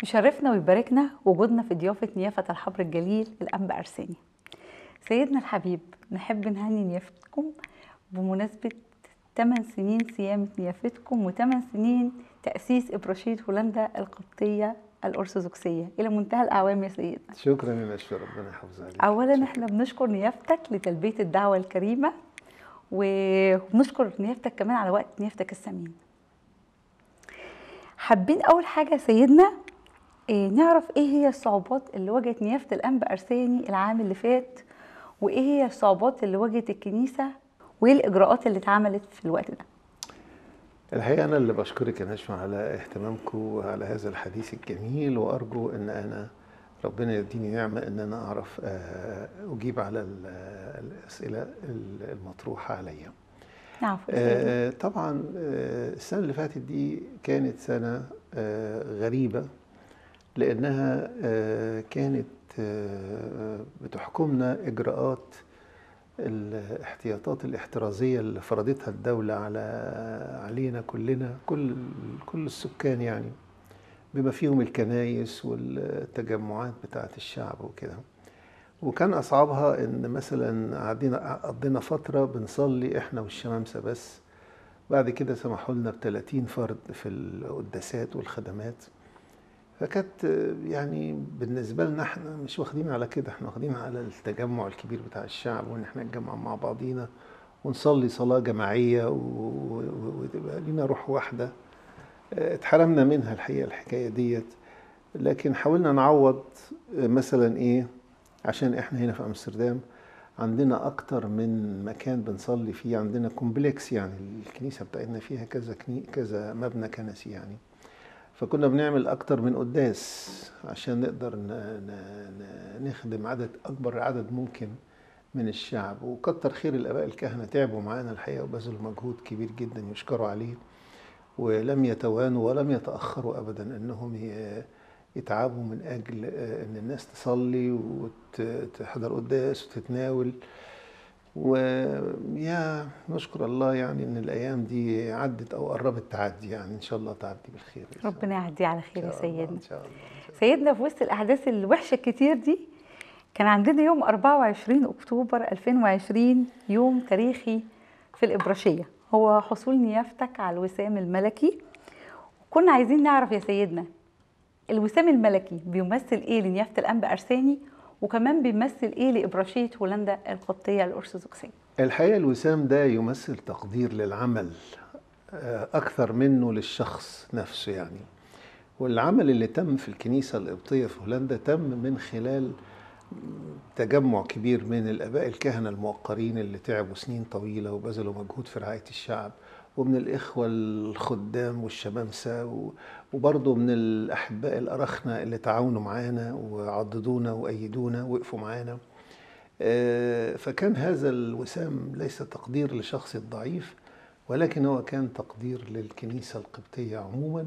يشرفنا ويباركنا وجودنا في ضيافة نيافة الحبر الجليل الأنبا أرساني سيدنا الحبيب نحب نهني نيافتكم بمناسبة 8 سنين صيامة نيافتكم و8 سنين تأسيس إبراشية هولندا القبطية الأرثوذكسية إلى منتهى الأعوام يا سيدنا شكرا يا نشفى ربنا يحفظها عليك أولا إحنا بنشكر نيافتك لتلبية الدعوة الكريمة وبنشكر نيافتك كمان على وقت نيافتك الثمين حابين أول حاجة يا سيدنا إيه نعرف إيه هي الصعوبات اللي واجهت نيافة الأنبا أرساني العام اللي فات وإيه هي الصعوبات اللي واجهت الكنيسة وإيه الإجراءات اللي اتعملت في الوقت ده الحقيقة أنا اللي بشكرك يا نشفى على اهتمامكم على هذا الحديث الجميل وأرجو أن أنا ربنا يديني نعمة أن أنا أعرف آه، أجيب على ال- الأسئلة المطروحة عليا نعم يا سيدنا. آه، طبعا آه، السنة اللي فاتت دي كانت سنة آه، غريبة لأنها آه، كانت آه، بتحكمنا إجراءات الاحتياطات الاحترازية اللي فرضتها الدولة على علينا كلنا كل كل السكان يعني بما فيهم الكنايس والتجمعات بتاعة الشعب وكده وكان أصعبها إن مثلا قعدنا قضينا فترة بنصلي إحنا والشمامسة بس بعد كده سمحوا لنا ب 30 فرد في القداسات والخدمات فكانت آه، يعني بالنسبة لنا احنا مش واخدين على كده احنا واخدين على التجمع الكبير بتاع الشعب وان احنا نتجمع مع بعضينا ونصلي صلاة جماعية و- و- وتبقى لينا روح واحدة آه، اتحرمنا منها الحقيقة الحكاية ديت لكن حاولنا نعوض آه، مثلا ايه عشان احنا هنا في امستردام عندنا اكتر من مكان بنصلي فيه عندنا كومبلكس يعني الكنيسة بتاعتنا فيها كذا كني كذا مبنى كنسي يعني فكنا بنعمل اكتر من قداس عشان نقدر ن- ن- ن- نخدم عدد اكبر عدد ممكن من الشعب وكتر خير الاباء الكهنه تعبوا معانا الحقيقه وبذلوا مجهود كبير جدا يشكروا عليه ولم يتوانوا ولم يتاخروا ابدا انهم ي- يتعبوا من اجل آه، ان الناس تصلي وتحضر قداس وتتناول ويا نشكر الله يعني ان الايام دي عدت او قربت تعدي يعني ان شاء الله تعدي بالخير إن شاء الله. ربنا يعديه على إن خير يا شاء الله، سيدنا ان شاء الله إن شاء الله. سيدنا في وسط الأحداث الوحشة الكتير دي كان عندنا يوم 24 أكتوبر 2020 يوم تاريخي في الإبراشية هو حصول نيافتك على الوسام الملكي كنا عايزين نعرف يا سيدنا الوسام الملكي بيمثل إيه لنيافة الأنبا أرساني وكمان بيمثل إيه لإبراشية هولندا القبطية الأرثوذكسية الحقيقة الوسام ده يمثل تقدير للعمل آه، أكثر منه للشخص نفسه يعني والعمل اللي تم في الكنيسة القبطية في هولندا تم من خلال تجمع كبير من الآباء الكهنة الموقرين اللي تعبوا سنين طويلة وبذلوا مجهود في رعاية الشعب ومن الإخوة الخدام والشمامسة و- وبرضه من الأحباء الأرخنة اللي تعاونوا معانا وعضدونا وأيدونا وقفوا معانا آه، فكان هذا الوسام ليس تقدير لشخص الضعيف ولكن هو كان تقدير للكنيسة القبطية عموما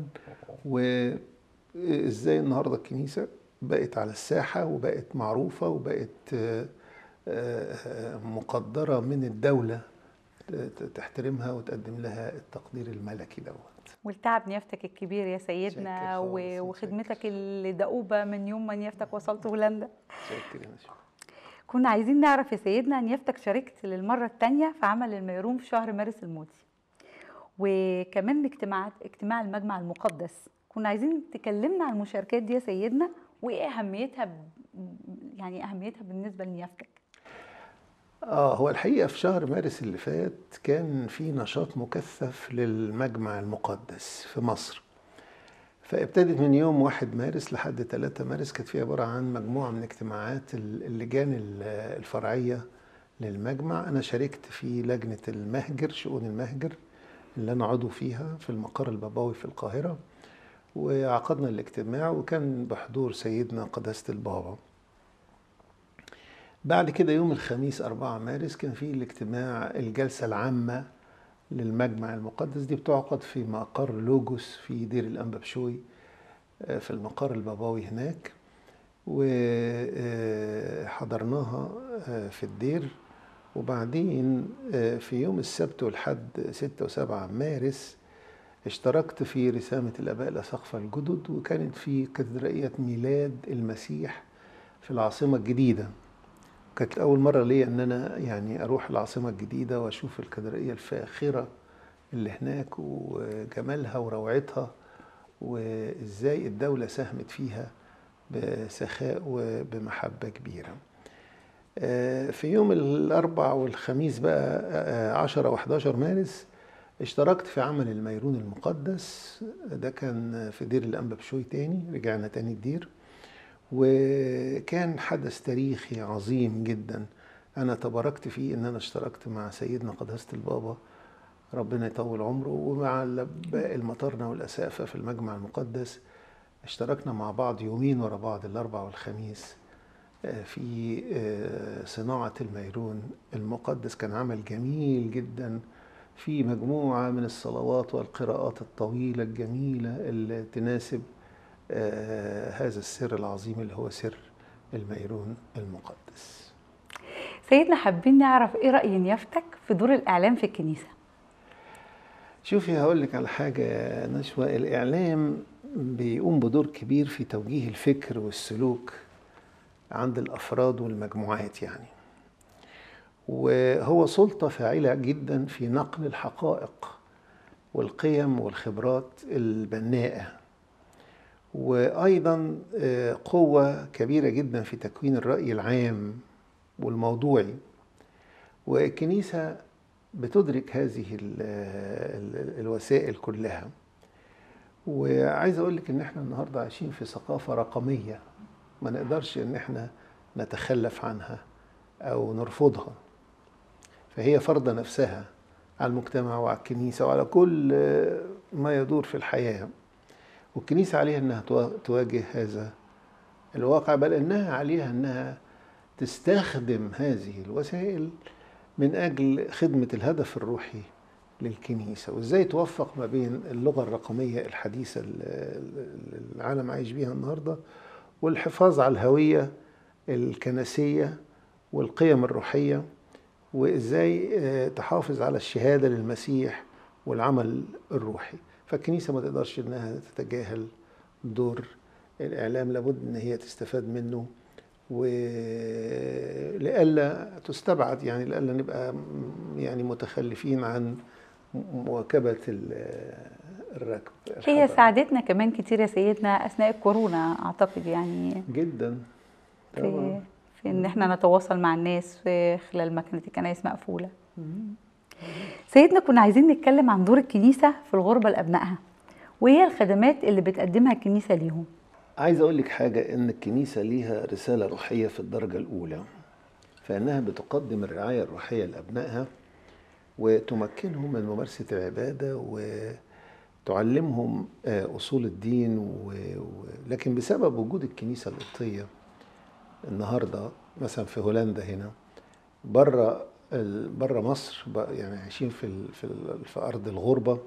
وإزاي النهاردة الكنيسة بقت على الساحة وبقت معروفة وبقت آه، آه، مقدرة من الدولة ت- تحترمها وتقدم لها التقدير الملكي دوت والتعب نيافتك الكبير يا سيدنا شاكر خالص، و- متشكر. وخدمتك الدؤوبة من يوم ما نيافتك وصلت هولندا شكرا يا شيخ. كنا عايزين نعرف يا سيدنا نيافتك شاركت للمرة الثانية في عمل الميروم في شهر مارس الماضي وكمان اجتماعات اجتماع المجمع المقدس كنا عايزين تكلمنا عن المشاركات دي يا سيدنا وايه اهميتها ب... يعني اهميتها بالنسبة لنيافتك اه هو الحقيقه في شهر مارس اللي فات كان في نشاط مكثف للمجمع المقدس في مصر فابتدت من يوم 1 مارس لحد 3 مارس كانت فيها عباره عن مجموعه من اجتماعات ال- اللجان ال- الفرعيه للمجمع انا شاركت في لجنه المهجر شؤون المهجر اللي انا عضو فيها في المقر البابوي في القاهره وعقدنا الاجتماع وكان بحضور سيدنا قداسه البابا بعد كده يوم الخميس 4 مارس كان في الاجتماع الجلسة العامة للمجمع المقدس دي بتعقد في مقر لوجوس في دير الأنبا بشوي آه، في المقر البابوي هناك وحضرناها في الدير وبعدين آه، في يوم السبت والحد 6 و7 مارس اشتركت في رسامة الآباء الأساقفة الجدد وكانت في كاتدرائية ميلاد المسيح في العاصمة الجديدة كانت أول مرة ليا إن أنا يعني أروح العاصمة الجديدة وأشوف الكاتدرائية الفاخرة اللي هناك وجمالها وروعتها وإزاي الدولة ساهمت فيها بسخاء وبمحبة كبيرة آه، في يوم الأربع والخميس بقى آه، 10 و11 مارس اشتركت في عمل الميرون المقدس ده كان في دير الأنبا بشوي تاني رجعنا تاني الدير وكان حدث تاريخي عظيم جدا أنا تباركت فيه إن أنا اشتركت مع سيدنا قداسة البابا ربنا يطول عمره ومع باقي المطرنة والأسافة في المجمع المقدس اشتركنا مع بعض يومين ورا بعض الأربع والخميس آه، في آه، صناعة الميرون المقدس كان عمل جميل جدا في مجموعة من الصلوات والقراءات الطويلة الجميلة اللي تناسب آه، هذا السر العظيم اللي هو سر الميرون المقدس سيدنا حابين نعرف ايه رأي نيافتك في دور الإعلام في الكنيسة شوفي هقول لك على حاجة يا نشوى الإعلام بيقوم بدور كبير في توجيه الفكر والسلوك عند الأفراد والمجموعات يعني وهو سلطة فاعلة جدا في نقل الحقائق والقيم والخبرات البناءة وأيضا آه، قوة كبيرة جدا في تكوين الرأي العام والموضوعي والكنيسة بتدرك هذه ال- ال- الوسائل كلها وعايز اقول لك ان احنا النهارده عايشين في ثقافه رقميه ما نقدرش ان احنا نتخلف عنها او نرفضها فهي فرض نفسها على المجتمع وعلى الكنيسه وعلى كل ما يدور في الحياه والكنيسه عليها انها توا- تواجه هذا الواقع بل انها عليها انها تستخدم هذه الوسائل من اجل خدمه الهدف الروحي للكنيسه وازاي توفق ما بين اللغه الرقميه الحديثه اللي العالم عايش بيها النهارده والحفاظ على الهويه الكنسيه والقيم الروحيه وازاي آه، تحافظ على الشهاده للمسيح والعمل الروحي فالكنيسه ما تقدرش انها تتجاهل دور الاعلام لابد ان هي تستفاد منه ولئلا تستبعد يعني لئلا نبقى م- يعني متخلفين عن مواكبه ال- الركب هي الحضاري. ساعدتنا كمان كتير يا سيدنا أثناء الكورونا أعتقد يعني جدا في, طبعا في إن احنا نتواصل مع الناس في خلال ما كانت الكنائس مقفولة سيدنا كنا عايزين نتكلم عن دور الكنيسة في الغربة لأبنائها وهي الخدمات اللي بتقدمها الكنيسة ليهم عايز اقول لك حاجه ان الكنيسه ليها رساله روحيه في الدرجه الاولى فانها بتقدم الرعايه الروحيه لابنائها وتمكنهم من ممارسه العباده وتعلمهم آه، اصول الدين و... و... لكن بسبب وجود الكنيسه القبطيه النهارده مثلا في هولندا هنا بره ال- بره مصر ب- يعني عايشين في ال... في, ال... في ارض الغربه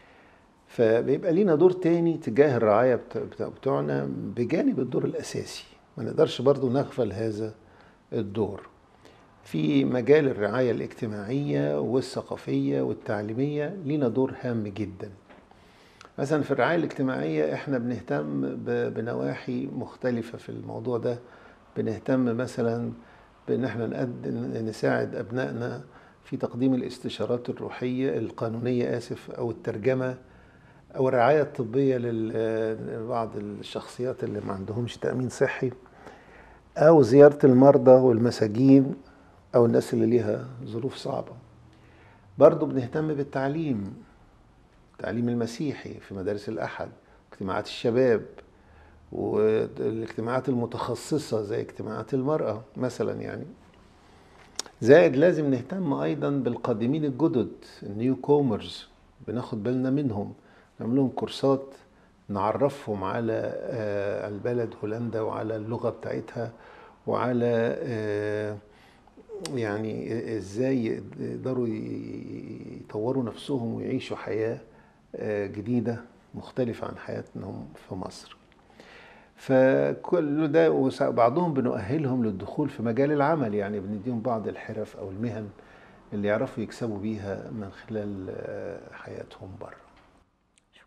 فبيبقى لينا دور تاني تجاه الرعاية بت- بت- بتوعنا بجانب الدور الأساسي ما نقدرش برضو نغفل هذا الدور في مجال الرعاية الاجتماعية والثقافية والتعليمية لينا دور هام جدا مثلا في الرعاية الاجتماعية احنا بنهتم ب- بنواحي مختلفة في الموضوع ده بنهتم مثلا بان احنا نقدم نساعد ابنائنا في تقديم الاستشارات الروحية القانونية آسف أو الترجمة أو الرعاية الطبية لل- لبعض الشخصيات اللي ما عندهمش تأمين صحي أو زيارة المرضى والمساجين أو الناس اللي ليها ظروف صعبة برضو بنهتم بالتعليم التعليم المسيحي في مدارس الأحد اجتماعات الشباب والاجتماعات المتخصصة زي اجتماعات المرأة مثلا يعني زائد لازم نهتم ايضا بالقادمين الجدد النيو كومرز بناخد بالنا منهم نعمل لهم كورسات نعرفهم على آه، البلد هولندا وعلى اللغة بتاعتها وعلى آه، يعني ازاي يقدروا يطوروا نفسهم ويعيشوا حياة آه، جديدة مختلفة عن حياتهم في مصر فكل ده وبعضهم بنؤهلهم للدخول في مجال العمل يعني بنديهم بعض الحرف او المهن اللي يعرفوا يكسبوا بيها من خلال آه، حياتهم بره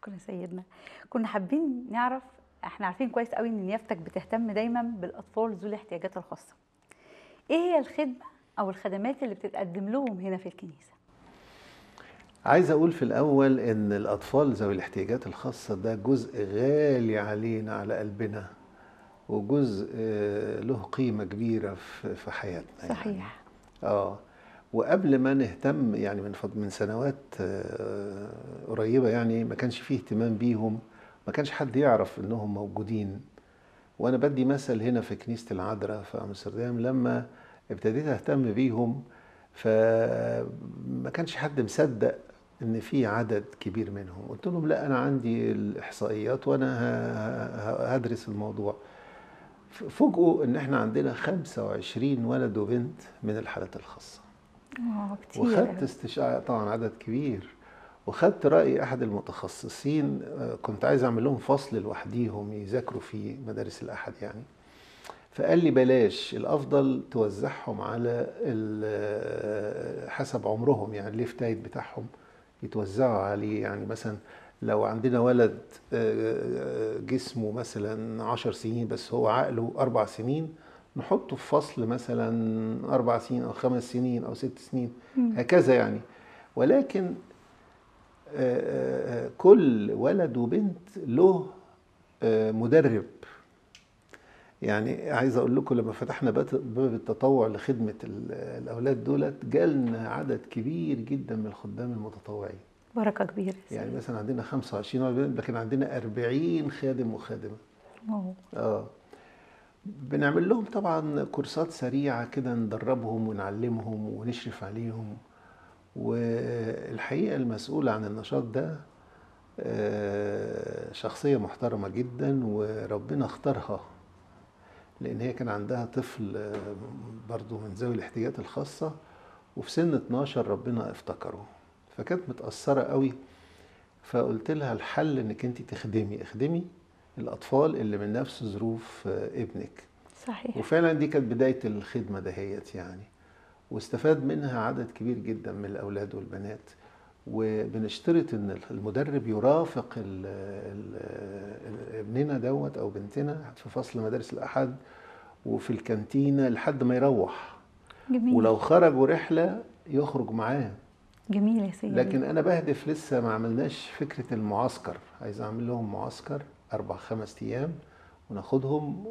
شكرا يا سيدنا كنا حابين نعرف احنا عارفين كويس قوي ان نيافتك بتهتم دايما بالاطفال ذوي الاحتياجات الخاصه ايه هي الخدمه او الخدمات اللي بتتقدم لهم هنا في الكنيسه عايز اقول في الاول ان الاطفال ذوي الاحتياجات الخاصه ده جزء غالي علينا على قلبنا وجزء آه، له قيمه كبيره في في حياتنا يعني. صحيح اه وقبل ما نهتم يعني من فض- من سنوات آه، قريبه يعني ما كانش فيه اهتمام بيهم ما كانش حد يعرف انهم موجودين وانا بدي مثل هنا في كنيسه العذراء في امستردام لما ابتديت اهتم بيهم فما كانش حد مصدق ان في عدد كبير منهم قلت لهم لا انا عندي الاحصائيات وانا ه- ه- هدرس الموضوع ف- فوجئوا ان احنا عندنا 25 ولد وبنت من الحالات الخاصه اه كتير وخدت استشعار طبعا عدد كبير وخدت رأي أحد المتخصصين آه، كنت عايز أعمل لهم فصل لوحديهم يذاكروا في مدارس الأحد يعني فقال لي بلاش الأفضل توزعهم على ال- حسب عمرهم يعني الليف تايد بتاعهم يتوزعوا عليه يعني مثلا لو عندنا ولد آه، جسمه مثلا عشر سنين بس هو عقله أربع سنين نحطه في فصل مثلا أربع سنين أو خمس سنين أو ست سنين هكذا يعني ولكن آه، آه، كل ولد وبنت له آه، مدرب يعني عايز اقول لكم لما فتحنا بات- باب التطوع لخدمه ال- الاولاد دولت جالنا عدد كبير جدا من الخدام المتطوعين بركه كبيره يا يعني سيدنا. مثلا عندنا 25 ولد وبنت، لكن عندنا 40 خادم وخادمه واو. اه بنعمل لهم طبعا كورسات سريعة كده ندربهم ونعلمهم ونشرف عليهم والحقيقة المسؤول عن النشاط ده آه، شخصية محترمة جدا وربنا اختارها لأن هي كان عندها طفل آه، برضو من ذوي الاحتياجات الخاصة وفي سن 12 ربنا افتكره فكانت متأثرة قوي فقلت لها الحل انك انت تخدمي اخدمي الاطفال اللي من نفس ظروف آه، ابنك صحيح وفعلا دي كانت بدايه الخدمه دهيت يعني واستفاد منها عدد كبير جدا من الاولاد والبنات وبنشترط ان المدرب يرافق ال ال ال ابننا دوت او بنتنا في فصل مدارس الاحد وفي الكانتينه لحد ما يروح جميل ولو خرجوا رحله يخرج معاه جميل يا سيدي لكن انا بهدف لسه ما عملناش فكره المعسكر عايز اعمل لهم معسكر اربع خمس ايام وناخدهم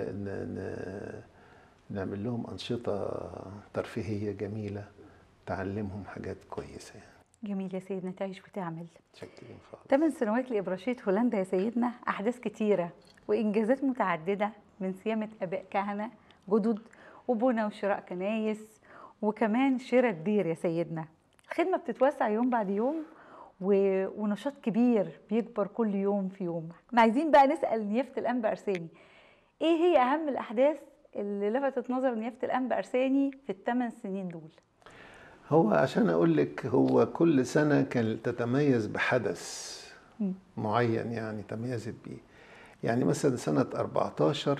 ونعمل لهم انشطه ترفيهيه جميله تعلمهم حاجات كويسه يعني جميل يا سيدنا تعيش وتعمل متشكرين خالص ثمان سنوات لإبراشية هولندا يا سيدنا أحداث كتيرة وإنجازات متعددة من صيانة آباء كهنة جدد وبنى وشراء كنايس وكمان شراء الدير يا سيدنا الخدمة بتتوسع يوم بعد يوم و... ونشاط كبير بيكبر كل يوم في يوم احنا عايزين بقى نسأل نيافة الأنبا أرساني إيه هي أهم الأحداث اللي لفتت نظر نيافة الأنبا أرساني في الثمان سنين دول هو عشان اقول لك هو كل سنه كانت تتميز بحدث مم. معين يعني تميزت بيه يعني مثلا سنه 14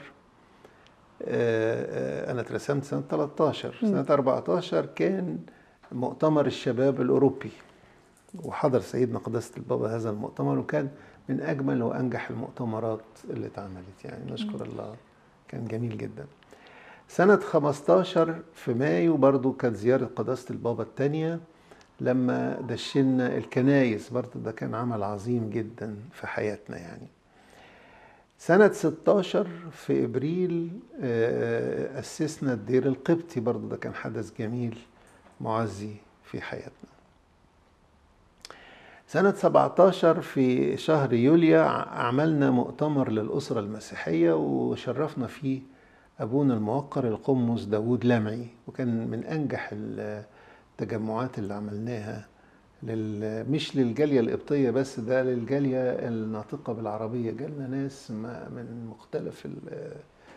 آه، آه، انا اترسمت سنه 13 سنه 14 كان مؤتمر الشباب الاوروبي وحضر سيدنا قداسه البابا هذا المؤتمر وكان من اجمل وانجح المؤتمرات اللي اتعملت يعني نشكر الله كان جميل جدا سنة 15 في مايو برضو كانت زيارة قداسة البابا الثانية لما دشنا الكنايس برضو ده كان عمل عظيم جدا في حياتنا يعني سنة 16 في إبريل آه، أسسنا الدير القبطي برضو ده كان حدث جميل معزي في حياتنا سنة 17 في شهر يوليو ع- عملنا مؤتمر للأسرة المسيحية وشرفنا فيه أبونا الموقر القمص داوود لمعي وكان من أنجح التجمعات اللي عملناها لل... مش للجالية القبطية بس ده للجالية الناطقة بالعربية جالنا ناس ما- من مختلف ال-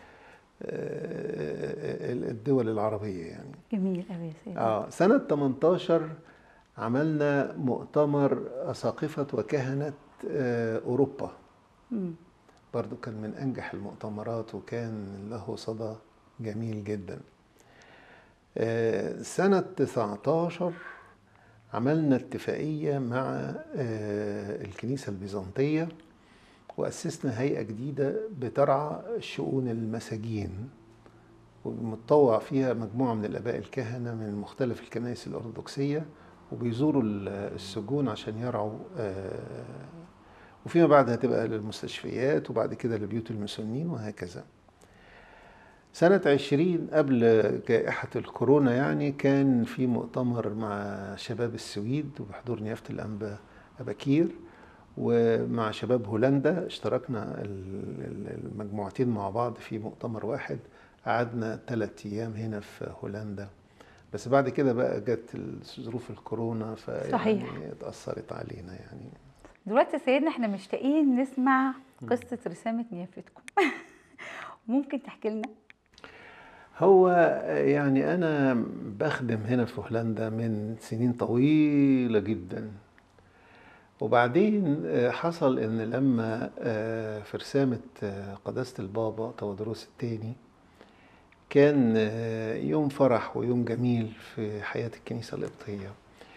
الدول العربية يعني جميل قوي يا سيدنا اه سنة 18 عملنا مؤتمر أساقفة وكهنة آه، أوروبا مم. برضو كان من أنجح المؤتمرات وكان له صدى جميل جدا آه، سنة 19 عملنا اتفاقية مع آه، الكنيسة البيزنطية وأسسنا هيئة جديدة بترعى شؤون المساجين ومتطوع فيها مجموعة من الآباء الكهنة من مختلف الكنائس الأرثوذكسية وبيزوروا ال- السجون عشان يرعوا آه، وفيما بعد هتبقى للمستشفيات وبعد كده لبيوت المسنين وهكذا سنة عشرين قبل جائحة الكورونا يعني كان في مؤتمر مع شباب السويد وبحضور نيافة الأنبا أباكير ومع شباب هولندا اشتركنا ال- ال- المجموعتين مع بعض في مؤتمر واحد قعدنا ثلاثة أيام هنا في هولندا بس بعد كده بقى جت ظروف الكورونا صحيح. فيعني اتأثرت علينا يعني دلوقتي يا سيدنا احنا مشتاقين نسمع قصة رسامة نيافتكم ممكن تحكي لنا هو يعني أنا بخدم هنا في هولندا من سنين طويلة جدا وبعدين آه، حصل إن لما آه، في رسامة آه، قداسة البابا تودروس الثاني كان آه، يوم فرح ويوم جميل في حياة الكنيسة القبطية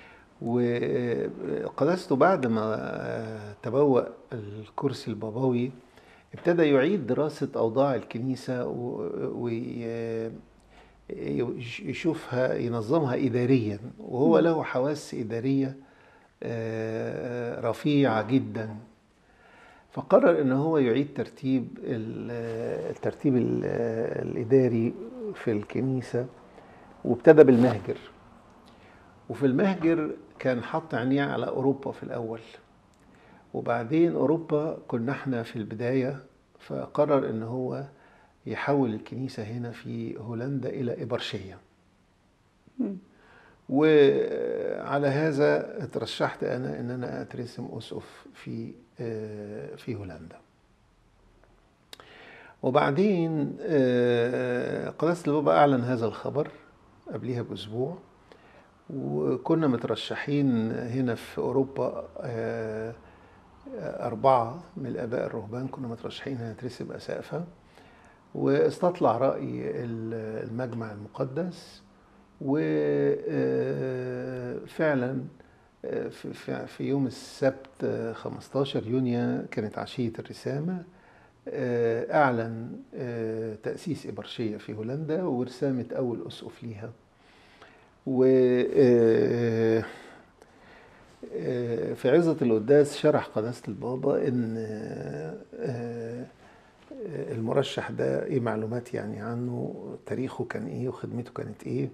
وقداسته بعد ما آه، تبوأ الكرسي البابوي ابتدى يعيد دراسة أوضاع الكنيسة ويشوفها ينظمها إداريا وهو له حواس إدارية آه، رفيعة جدا فقرر ان هو يعيد ترتيب ال- الترتيب ال- الاداري في الكنيسه وابتدى بالمهجر وفي المهجر كان حط عينيه على اوروبا في الاول وبعدين اوروبا كنا احنا في البدايه فقرر ان هو يحول الكنيسه هنا في هولندا الى ابرشيه وعلى هذا ترشحت انا ان انا اترسم اسقف في آه، في هولندا وبعدين آه، قداسة البابا أعلن هذا الخبر قبليها بأسبوع وكنا مترشحين هنا في أوروبا آه، أربعة من الآباء الرهبان كنا مترشحين هنترسم أسقفة واستطلع رأي المجمع المقدس وفعلا في- في في يوم السبت آه، 15 يونيو كانت عشية الرسامة آه، أعلن آه، تأسيس إبرشية في هولندا ورسامة أول أسقف ليها و آه، آه، في عظة القداس شرح قداسة البابا إن آه، آه، المرشح ده إيه معلومات يعني عنه تاريخه كان إيه وخدمته كانت إيه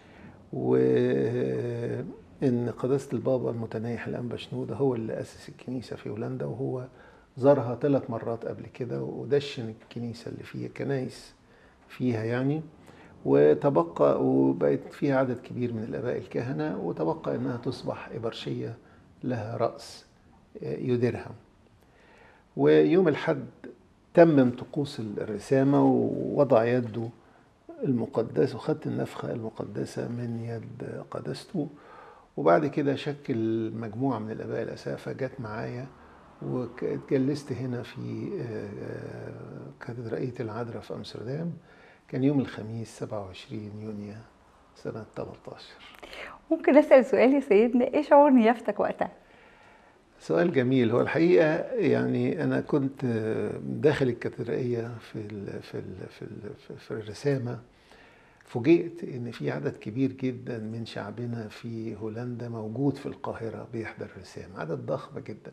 وإن قداسة البابا المتنايح الأنبا شنودة هو اللي أسس الكنيسة في هولندا وهو زارها ثلاث مرات قبل كده ودشن الكنيسة اللي فيها كنايس فيها يعني وتبقى وبقت فيها عدد كبير من الآباء الكهنة وتبقى إنها تصبح إبرشية لها رأس يديرها ويوم الحد تمم طقوس الرسامة ووضع يده المقدس وخدت النفخة المقدسة من يد قدسته وبعد كده شكل مجموعة من الآباء الأسافة جت معايا واتجلست هنا في آه، كاتدرائية العذراء في أمستردام كان يوم الخميس 27 يونيو سنة 13 ممكن اسال سؤال يا سيدنا ايه شعور نيافتك وقتها سؤال جميل هو الحقيقة يعني أنا كنت داخل الكاتدرائية في ال في ال في ال في- في الرسامة فوجئت إن في عدد كبير جدا من شعبنا في هولندا موجود في القاهرة بيحضر الرسامة عدد ضخم جدا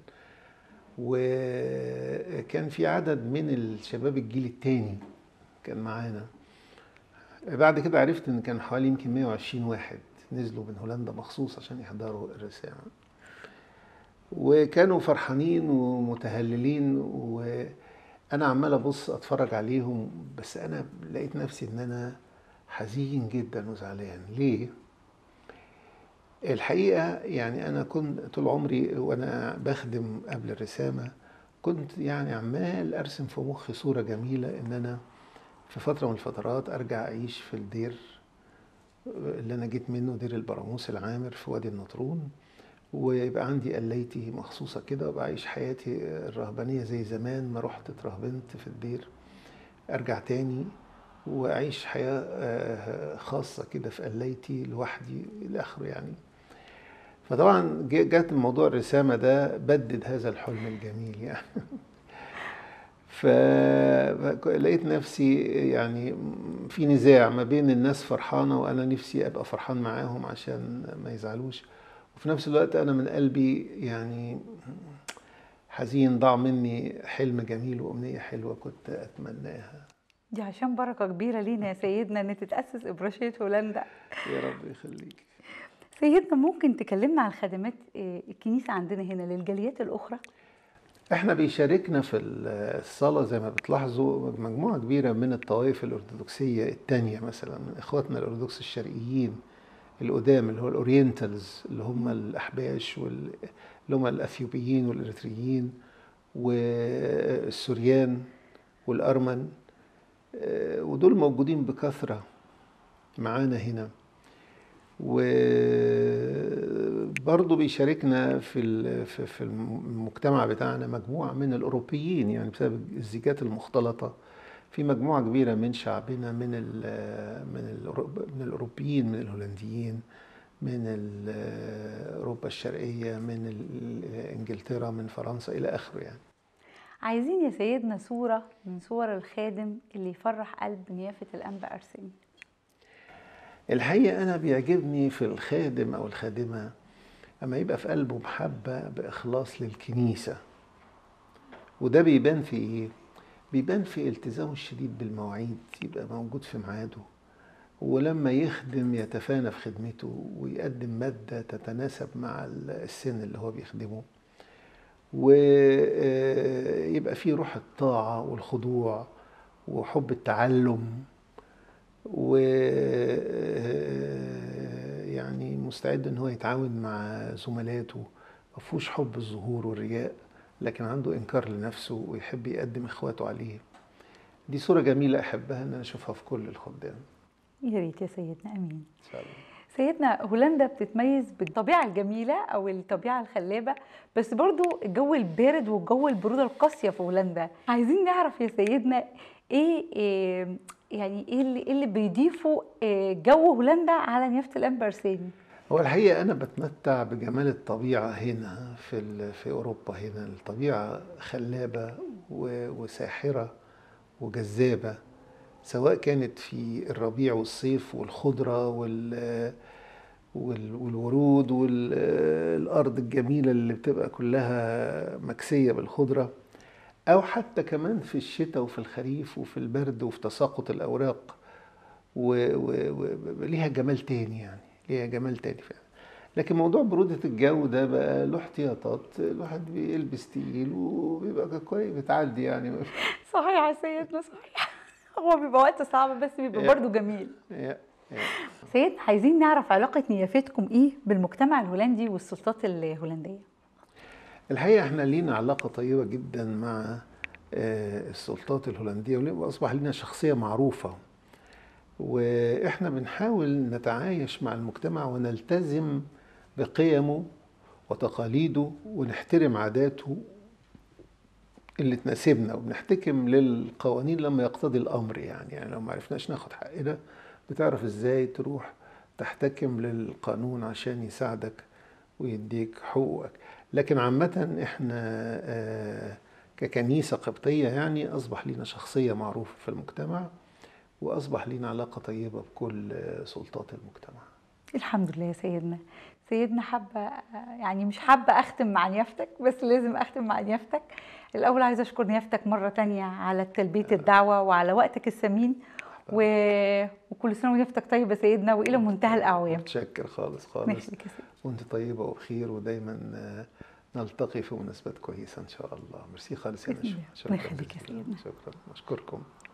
وكان في عدد من الشباب الجيل الثاني كان معانا بعد كده عرفت إن كان حوالي يمكن 120 واحد نزلوا من هولندا مخصوص عشان يحضروا الرسامة وكانوا فرحانين ومتهللين وانا عمال ابص اتفرج عليهم بس انا لقيت نفسي ان انا حزين جدا وزعلان ليه الحقيقه يعني انا كنت طول عمري وانا بخدم قبل الرسامه كنت يعني عمال ارسم في مخي صوره جميله ان انا في فتره من الفترات ارجع اعيش في الدير اللي انا جيت منه دير البراموس العامر في وادي النطرون ويبقى عندي قلايتي مخصوصة كده وبعيش حياتي الرهبانية زي زمان ما رحت اترهبنت في الدير أرجع تاني وأعيش حياة آه، خاصة كده في قلايتي لوحدي إلى آخره يعني فطبعا جه- جت موضوع الرسامة ده بدد هذا الحلم الجميل يعني فلقيت نفسي يعني في نزاع ما بين الناس فرحانة وأنا نفسي أبقى فرحان معاهم عشان ما يزعلوش وفي نفس الوقت أنا من قلبي يعني حزين ضاع مني حلم جميل وأمنية حلوة كنت أتمناها دي عشان بركة كبيرة لينا يا سيدنا ان تتأسس إبراشية هولندا يا رب يخليك سيدنا ممكن تكلمنا عن خدمات آه، الكنيسة عندنا هنا للجاليات الأخرى احنا بيشاركنا في الصلاة زي ما بتلاحظوا مجموعة كبيرة من الطوائف الأرثوذكسية التانية مثلا من إخواتنا الأرثوذكس الشرقيين القدام اللي هو الأورينتالز اللي هم الأحباش وال- اللي هم الأثيوبيين والإريتريين والسوريان والأرمن آه، ودول موجودين بكثرة معانا هنا وبرضه بيشاركنا في ال- في في المجتمع بتاعنا مجموعة من الأوروبيين يعني بسبب الزيجات المختلطة في مجموعة كبيرة من شعبنا من ال من الأوروب- من الأوروبيين من الهولنديين من ال- أوروبا الشرقية من ال- إنجلترا من فرنسا إلى آخره يعني عايزين يا سيدنا صورة من صور الخادم اللي يفرح قلب نيافة الأنبا أرسني الحقيقة أنا بيعجبني في الخادم أو الخادمة أما يبقى في قلبه محبة بإخلاص للكنيسة وده بيبان في إيه؟ بيبان في التزامه الشديد بالمواعيد يبقى موجود في ميعاده ولما يخدم يتفانى في خدمته ويقدم مادة تتناسب مع السن اللي هو بيخدمه ويبقى فيه روح الطاعة والخضوع وحب التعلم و يعني مستعد ان هو يتعاون مع زملاته ما فيهوش حب الظهور والرياء لكن عنده انكار لنفسه ويحب يقدم اخواته عليه دي صورة جميلة احبها ان انا اشوفها في كل الخدام يا ريت يا سيدنا أمين ان شاء الله سيدنا هولندا بتتميز بالطبيعة الجميلة أو الطبيعة الخلابة بس برضو الجو البارد والجو البرودة القاسية في هولندا عايزين نعرف يا سيدنا إيه, إيه يعني إيه اللي, إيه اللي بيضيفوا إيه جو هولندا على نيافة الأنبا أرساني هو الحقيقة أنا بتمتع بجمال الطبيعة هنا في ال- في أوروبا هنا الطبيعة خلابة و- وساحرة وجذابة سواء كانت في الربيع والصيف والخضرة وال وال- والورود والأرض الجميلة اللي بتبقى كلها مكسية بالخضرة أو حتى كمان في الشتاء وفي الخريف وفي البرد وفي تساقط الأوراق وليها جمال تاني يعني ليها جمال تاني فعلا لكن موضوع برودة الجو ده بقى له احتياطات الواحد بيلبس تقيل وبيبقى كويس بتعدي يعني صحيح يا سيدنا صحيح هو بيبقى وقت صعب بس بيبقى إيه. برضو جميل يا- يا. سيدنا عايزين نعرف علاقة نيافتكم إيه بالمجتمع الهولندي والسلطات الهولندية الحقيقة احنا لينا علاقة طيبة جدا مع آه، السلطات الهولندية وأصبح لنا شخصية معروفة وإحنا بنحاول نتعايش مع المجتمع ونلتزم بقيمه وتقاليده ونحترم عاداته اللي تناسبنا وبنحتكم للقوانين لما يقتضي الأمر يعني يعني لو ما عرفناش ناخد حقنا بتعرف إزاي تروح تحتكم للقانون عشان يساعدك ويديك حقوقك لكن عامة احنا آه، ككنيسة قبطية يعني أصبح لنا شخصية معروفة في المجتمع وأصبح لنا علاقة طيبة بكل آه، سلطات المجتمع الحمد لله يا سيدنا سيدنا حابة يعني مش حابة أختم مع نيافتك بس لازم أختم مع نيافتك الأول عايزة أشكر نيافتك مرة تانية على تلبية الدعوة وعلى وقتك الثمين و... وكل سنة ونيافتك طيب يا سيدنا وإلى منتهى الأعوام متشكر خالص خالص ماشي يا سيدنا وانت طيبة وبخير ودايما آه، نلتقي في مناسبات كويسة إن شاء الله ميرسي خالص يا بإذن نشوى الله. الله يخليك يا جزيلا. سيدنا. شكرا أشكركم